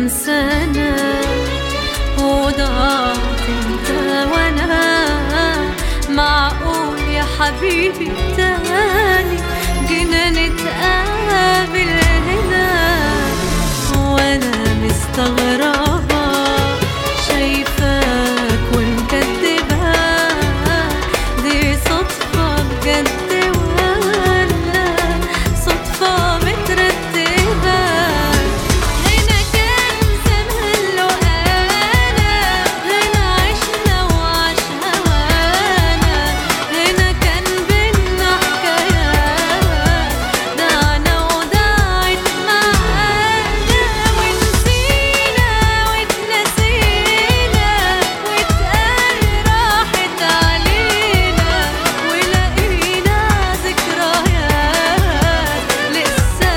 كام سنة وضاعت انت وانا معقول يا حبيبي تاني جينا نتقابل هنا وانا مستغربة شايفاك ومكدبة دي صدفة بجد ولا صدفة مترتبة هنا كان زمان له أنا هنا عشنا وعاش هوانا هنا كان بينا حكايات دعنا وداعت معانا ونسينا واتنسينا واتقال راحت علينا ولقينا ذكريات لسه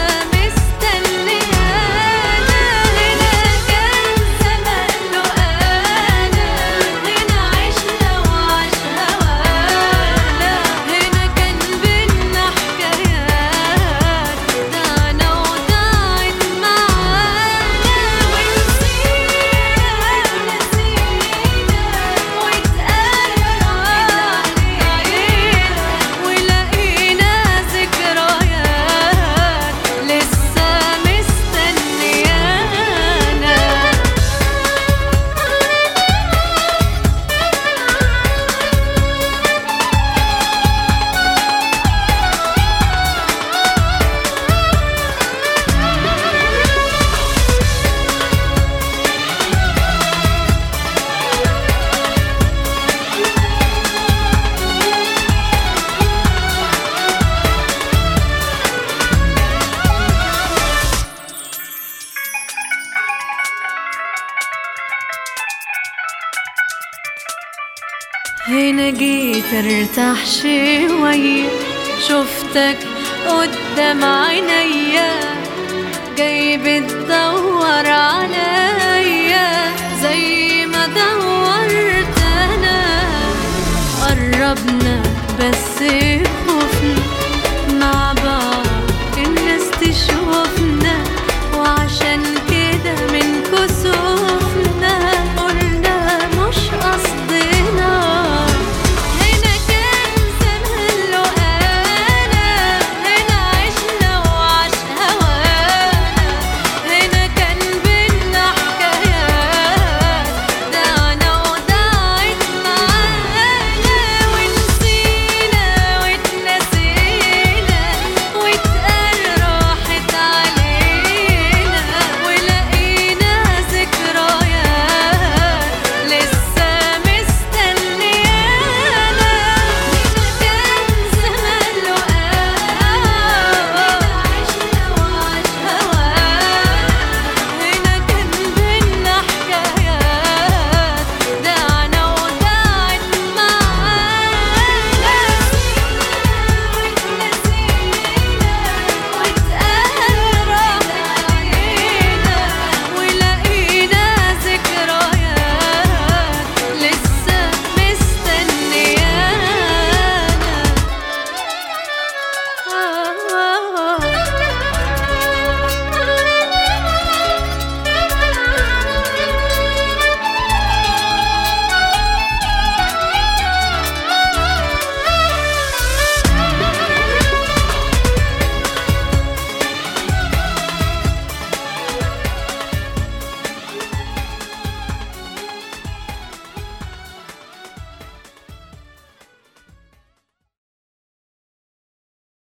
مستنيانا هنا كان زمان له أنا هنا عشنا وعاش هوانا هنا كان بينا حكايات دعنا وداعت معانا ونسينا نسينا واتقال راحت علينا ولقينا ذكريات لسه مستنيانا هنا جيت ارتاح شوية شفتك قدام عينيا جاي بتدور عليا